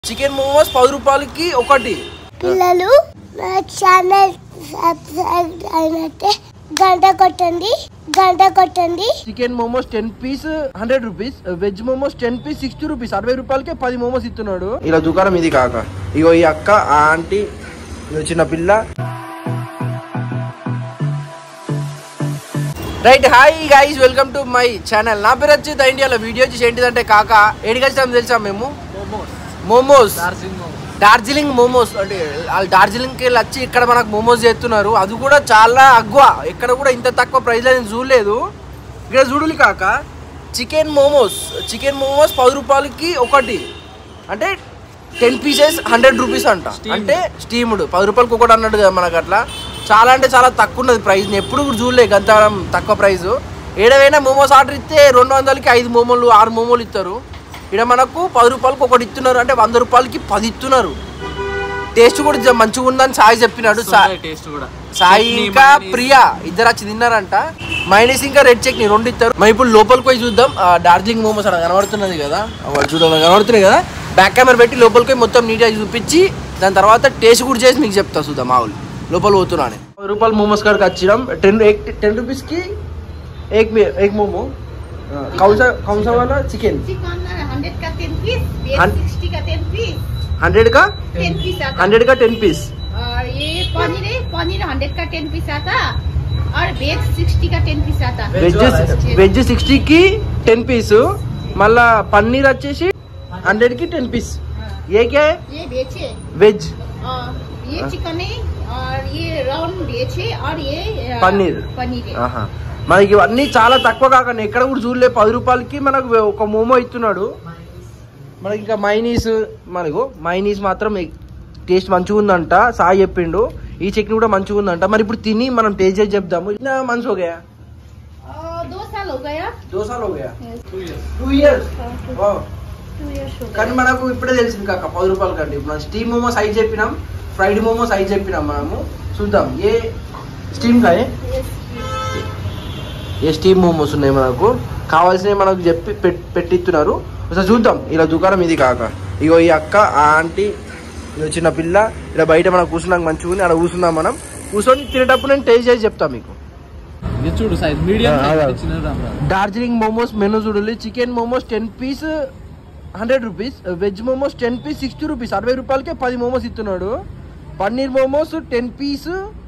Chicken momos పది రూపాయలకి ఒకటి పిల్లలు నా ఛానల్ సబ్స్క్రైబ్ అయినట్టే గంట కొట్టండి గంట కొట్టండి chicken momos ten piece hundred rupees veg momos ten piece sixty rupees అరవై రూపాయలకే పది మోమోస్ ఇస్తున్నాడు ఇలా దుకాణం ఇది కాక ఇగో ఈ అక్క ఆ ఆంటీ ఇగో చిన్న పిల్ల right hi guys welcome to my channel నా పేరు వచ్చి ఇండియాలో వీడియో చేసి ఏంటిదంటే కాక ఏడికి వచ్చాము తెలుసా మేము మోమోస్ డార్జిలింగ్ మోమోస్ అంటే వాళ్ళు డార్జిలింగ్కి వెళ్ళి వచ్చి ఇక్కడ మనకు మోమోస్ చేస్తున్నారు అది కూడా చాలా అగ్వ ఎక్కడ కూడా ఇంత తక్కువ ప్రైస్లో నేను చూడలేదు ఇక్కడ చూడలి కాక చికెన్ మోమోస్ చికెన్ మోమోస్ పది రూపాయలకి ఒకటి అంటే టెన్ పీసెస్ హండ్రెడ్ రూపీస్ అంట అంటే స్టీమ్డ్ పది రూపాయలకి ఒకటి అన్నట్టు కదా మనకు అట్లా చాలా అంటే చాలా తక్కువ ఉన్నది ప్రైస్ నేను ఎప్పుడు కూడా చూడలే అంత తక్కువ ప్రైస్ ఏడవైనా మోమోస్ ఆర్డర్ ఇస్తే రెండు వందలకి ఐదు మోమోలు ఆరు మోమోలు ఇస్తారు ఇక్కడ మనకు పది రూపాయలకి ఒకటి ఇస్తున్నారు అంటే వంద రూపాయలకి పది ఇస్తున్నారు టేస్ట్ కూడా జ- మంచిగా ఉందని సాయి చెప్పినాడు సా- టేస్ట్ కూడా సాయి ఇంకా ప్రియా ఇద్దరు వచ్చి తిన్నారంట మైనస్ ఇంకా రెడ్ చట్నీ రెండు ఇస్తారు మనం ఇప్పుడు లోపలికి పోయి చూద్దాం ఆ, డార్జిలింగ్ మోమోస్ అక్కడ కనబడుతున్నది కదా అవి చూడాలి కనబడుతున్నాయి కదా బ్యాక్ కెమెరా పెట్టి లోపలికి పోయి మొత్తం నీట్గా చూపించి దాని తర్వాత టేస్ట్ కూడా చేసి మీకు చెప్తా చూద్దాం మామూలు లోపల పోతున్నాను పది రూపాయలు మోమోస్ కాడికి వచ్చినాం టెన్ టెన్ రూపీస్కి ఏక్ మే- ఏక్ మోమో కౌన్సా కౌన్సా వాళ్ళ చికెన్ चिकन हंड्रेड का टेन पीस हन- सिक्सटी का टेन पीस హండ్రెడ్ కా टेन पीस आता హండ్రెడ్ కా టెన్ పీస్ और ये पनीर है पनीर हंड्रेड का टेन पीस आता और वेज सिक्सटी का टेन पीस आता వెజ్ వెజ్ సిక్స్టీకి టెన్ పీస్ మళ్ళా పన్నీర్ వచ్చేసి హండ్రెడ్ కి టెన్ పీస్ ఏ క్యా హై? ये वेज है వెజ్ और ये हाँ। चिकन है और ये राउंड वेज है और ये अ, पनीर। पनीर है ఆహా మనకి ఇవన్నీ చాలా తక్కువ కాకుండా ఎక్కడ కూడా చూడలే పది రూపాయలకి మనకు ఒక మోమో ఇస్తున్నాడు మనకి ఇంకా మైనీస్ మనకు మైనీస్ మాత్రం టేస్ట్ మంచిగా ఉందంట సాయి చెప్పిండు ఈ చట్నీ కూడా మంచిగా ఉందంట మరి ఇప్పుడు తిని మనం టేస్ట్ చేసి చెప్దాము ఇట్లా మంచి हो गया और दो साल हो गया दो साल हो गया టూ ఇయర్స్ टू इयर्स हो కానీ మనకు ఇప్పుడే తెలిసింది కాక పది రూపాయల కంటే ఇప్పుడు మనం స్టీమ్ మోమో సైజ్ చెప్పినాం ఫ్రైడ్ మోమో సైజ్ చెప్పినాం మనము చూద్దాం ఏ స్టీమ్ కాయే ఏ స్టీమ్ మోమోస్ ఉన్నాయి మనకు కావాల్సినవి మనకు చెప్పి పెట్- పెట్టిస్తున్నారు ఒకసారి చూద్దాం ఇలా దుకాణం ఇది కాక ఇగో ఈ అక్క ఆ ఆంటీ ఇగో చిన్న పిల్ల ఇలా బయట మనం కూర్చున్నాక మంచిగా ఉంది అక్కడ కూర్చున్నాం మనం కూర్చొని తినేటప్పుడు నేను టేస్ట్ చేసి చెప్తాను మీకు ఇది చూడు సైజ్ మీడియం ఆ, అదే. చిన్నది రామ్ డార్జిలింగ్ మోమోస్ మెనూ చూడాలి chicken momos ten piece hundred rupees veg momos ten piece sixty rupees అరవై రూపాయలకే పది మోమోస్ ఇస్తున్నాడు paneer momos ten piece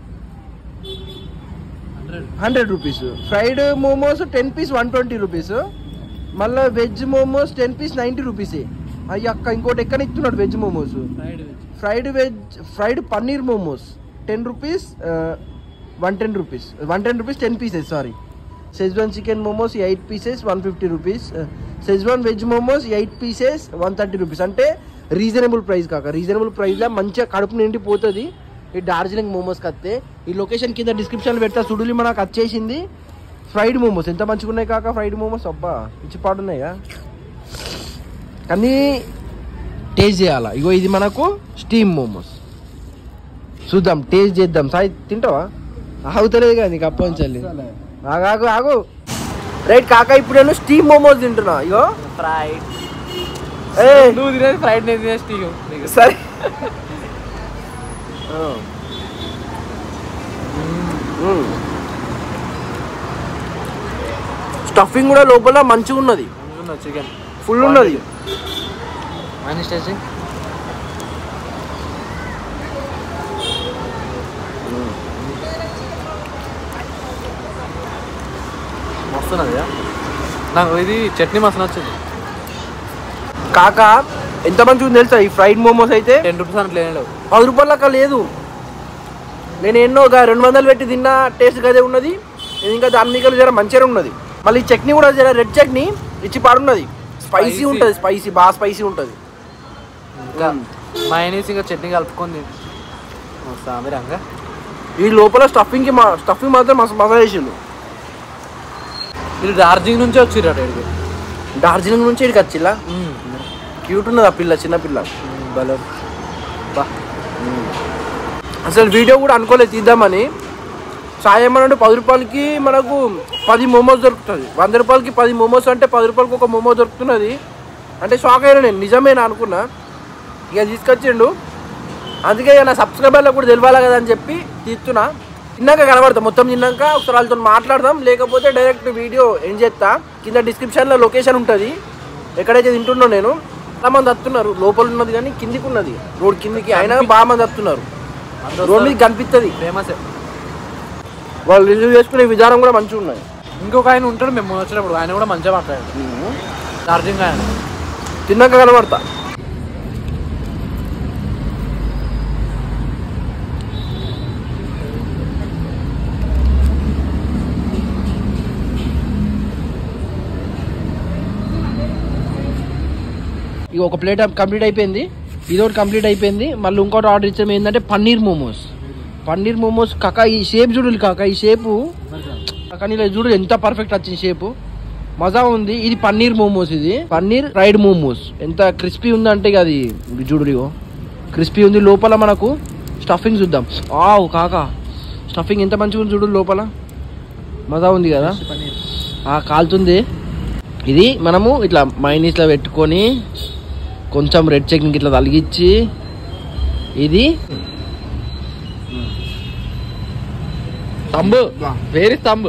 hundred rupees fried momos ten piece one twenty rupees మళ్ళీ veg momos ten piece ninety rupees అయ్యి అక్క ఇంకోటి ఎక్కడ ఇస్తున్నాడు veg momos fried veg fried paneer momos ten rupees one ten rupees one ten rupees ten pieces sorry Schezwan chicken momos eight pieces one fifty rupees Schezwan veg momos eight pieces one thirty rupees అంటే reasonable price కాక reasonable ప్రైస్లో మంచిగా కడుపు నిండిపోతుంది ఈ డార్జిలింగ్ మోమోస్కి వస్తే ఈ location కింద డిస్క్రిప్షన్ పెడతా సుడులి మనకు వచ్చేసింది ఫ్రైడ్ మోమోస్ ఎంత మంచిగా ఉన్నాయి కాక ఫ్రైడ్ మోమోస్ అబ్బా పిచ్చి పాడున్నాయా కానీ టేస్ట్ చేయాలా ఇగో ఇది మనకు స్టీమ్ మోమోస్ చూద్దాం టేస్ట్ చేద్దాం సాయి తింటావా ఆగుతలేదు కదా నీకు అప్పంచల్లి ఆగు ఆగు ఆగు రైట్ కాక ఇప్పుడు నేను స్టీమ్ మోమోస్ తింటున్నా ఇగో ఫ్రైడ్ ఏ నువ్వు తినేది ఫ్రైడ్ నేను తినేది స్టీమ్ నీకు సరే స్టఫింగ్ కూడా లోపల మంచిగా ఉన్నది చికెన్ ఫుల్ ఉన్నది మైనస్ టేస్ట్ మస్తున్నది నాకు ఇది చట్నీ మస్తు నచ్చింది కాక ఎంత మంచిగా ఉంది తెలుసా ఈ ఫ్రైడ్ మోమోస్ అయితే టెన్ రూపీస్ అంటే లేవు పది రూపాయల లెక్క లేదు నేను ఎన్నో ఒక రెండు వందలు పెట్టి తిన్న టేస్ట్ గదే ఉన్నది ఇది ఇంకా దాని మీద జర మంచిగా ఉన్నది మళ్ళీ ఈ చట్నీ కూడా జర రెడ్ చట్నీ ఇచ్చి పాడున్నది స్పైసీ Spicy. ఉంటుంది స్పైసీ బాగా స్పైసీ ఉంటుంది ఇంకా మైనీస్ ఇంకా చట్నీ కలుపుకుంది సామి రంగా ఈ లోపల స్టఫింగ్కి మా స్టఫింగ్ మాత్రం మస్తు మజా చేసిండు మీరు డార్జిలింగ్ నుంచే వచ్చిర్రు ఇక్కడికి డార్జిలింగ్ నుంచి ఇక్కడికి వచ్చిల్లా క్యూట్ ఉన్నది ఆ పిల్ల చిన్న పిల్ల భలే బా అసలు వీడియో కూడా అనుకోలేదు తీద్దామని సాయం అంటే పది రూపాయలకి మనకు పది మోమోస్ దొరుకుతుంది వంద రూపాయలకి పది మోమోస్ అంటే పది రూపాయలకి ఒక మోమో దొరుకుతున్నది అంటే షాక్ అయినా నేను నిజమేనా అనుకున్నా ఇక తీసుకొచ్చిండు అందుకే ఇక నా సబ్స్క్రైబర్లకు కూడా తెలియాలి కదా అని చెప్పి తీస్తున్నా తిన్నాక కనబడతాం మొత్తం తిన్నాక ఒకసారి వాళ్ళతో మాట్లాడదాం లేకపోతే డైరెక్ట్ వీడియో ఏం చేస్తా కింద డిస్క్రిప్షన్లో లొకేషన్ ఉంటుంది ఎక్కడైతే తింటున్నా నేను చాలా మంది వస్తున్నారు లోపల ఉన్నది కానీ కిందికి ఉన్నది రోడ్ కిందికి అయినా బాగా మంది వస్తున్నారు రోడ్ మీద కనిపిస్తుంది ఫేమస్ వాళ్ళు రివ్యూ చేసుకునే విధానం కూడా మంచిగా ఉన్నాయి ఇంకొక ఆయన ఉంటాడు మేము వచ్చినప్పుడు ఆయన కూడా మంచిగా మాట్లాడాడు ఛార్జింగ్ ఆయన తిన్నాక కనబడతా ఇక ఒక ప్లేట్ కంప్లీట్ అయిపోయింది ఇది ఒకటి కంప్లీట్ అయిపోయింది మళ్ళీ ఇంకోటి ఆర్డర్ ఇచ్చాము ఏంటంటే పన్నీర్ మోమోస్ పన్నీర్ మోమోస్ కాక ఈ షేప్ చూడు కాక ఈ షేపు కానీ ఇలా చూడు ఎంత పర్ఫెక్ట్ వచ్చింది షేపు మజా ఉంది ఇది పన్నీర్ మోమోస్ ఇది పన్నీర్ ఫ్రైడ్ మోమోస్ ఎంత క్రిస్పీ ఉందంటే ఇక అది ఇది చూడు ఇగో క్రిస్పీ ఉంది లోపల మనకు స్టఫింగ్ చూద్దాం ఆవు కాక స్టఫింగ్ ఎంత మంచిగా ఉంది చూడు లోపల మజా ఉంది కదా ఆ కాలుతుంది ఇది మనము ఇట్లా మైనీస్లో పెట్టుకొని కొంచెం రెడ్ చట్నీకి ఇట్లా తలిగించి ఇది తంబు వేరే తంబు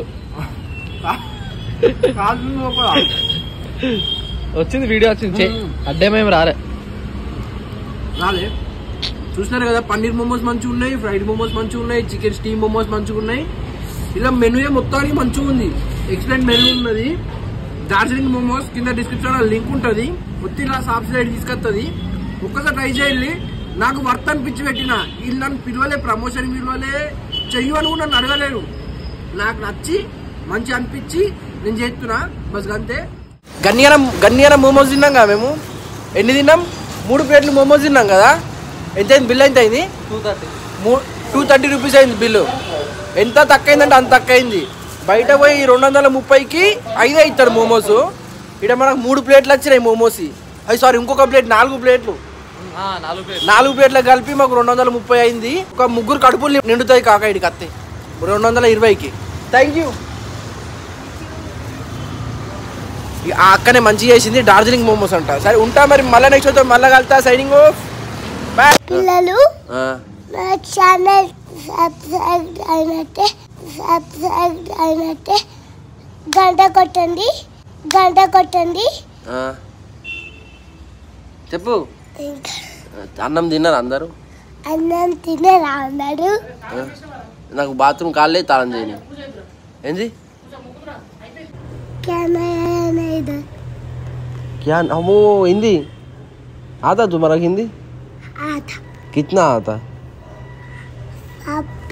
వచ్చింది వీడియో వచ్చింది చే అడ్డేమేమి రాలే రాలే చూసినారు కదా పన్నీర్ మోమోస్ మంచిగా ఉన్నాయి ఫ్రైడ్ మోమోస్ మంచిగా ఉన్నాయి చికెన్ స్టీమ్ మోమోస్ మంచిగా ఉన్నాయి ఇలా మెనూ మొత్తానికి మంచిగా ఉంది ఎక్సలెంట్ మెనూ ఉన్నది డార్జిలింగ్ మోమోస్ కింద డిస్క్రిప్షన్ లో లింక్ ఉంటుంది వచ్చి ఇలా షాప్ సైడ్ తీసుకొస్తుంది ఒక్కసారి ట్రై చేయండి నాకు వర్త్ అనిపించి పెట్టిన వీళ్ళు నన్ను పిలవలే ప్రమోషన్ పిలవలే చెయ్యు అని కూడా నన్ను అడగలేరు నాకు నచ్చి మంచి అనిపించి నేను చేస్తున్నా బస్ అంతే గన్నియారం గన్నియారం మోమోస్ తిన్నాం కదా మేము ఎన్ని తిన్నాం మూడు ప్లేట్లు మోమోస్ తిన్నాం కదా ఎంత అయింది బిల్ ఎంత అయింది two thirty two thirty rupees అయింది బిల్లు ఎంత తక్కువ అయిందంటే అంత తక్కువ అయింది బయట పోయి రెండు వందల ముప్పైకి ఐదే ఇస్తాడు మోమోస్ ఇక్కడ మనకు మూడు ప్లేట్లు వచ్చినాయి మోమోస్ అవి సారీ ఇంకొక ప్లేట్ నాలుగు ప్లేట్లు నాలుగు ప్లేట్ నాలుగు ప్లేట్లకు కలిపి మాకు రెండు వందల ముప్పై అయింది ఒక ముగ్గురు కడుపులు నిండుతాయి కాక ఇడికి అత్తే రెండు వందల ఇరవైకి థ్యాంక్ యూ ఆ అక్కనే మంచిగా చేసింది డార్జిలింగ్ మోమోస్ అంట సరే ఉంటా మరి మళ్ళీ నెక్స్ట్ వద్దాం మళ్ళీ కలుతా సైనింగ్ ఆఫ్ బాయ్ పిల్లలు నా ఛానల్ సబ్స్క్రైబ్ అయినట్టే సబ్స్క్రైబ్ అయినట్టే గంట కొట్టండి గంట కొట్టండి చెప్పు ఇంకా అన్నం తిన్నారు అందరూ అన్నం తినే రాన్నాడు నాకు బాత్రూమ్ కాళ్ళే తాళం చేయని ఏంది కెమెరా ఇది क्या हमो हिंदी आता तुम्हारा हिंदी ఆట कितना आता అప్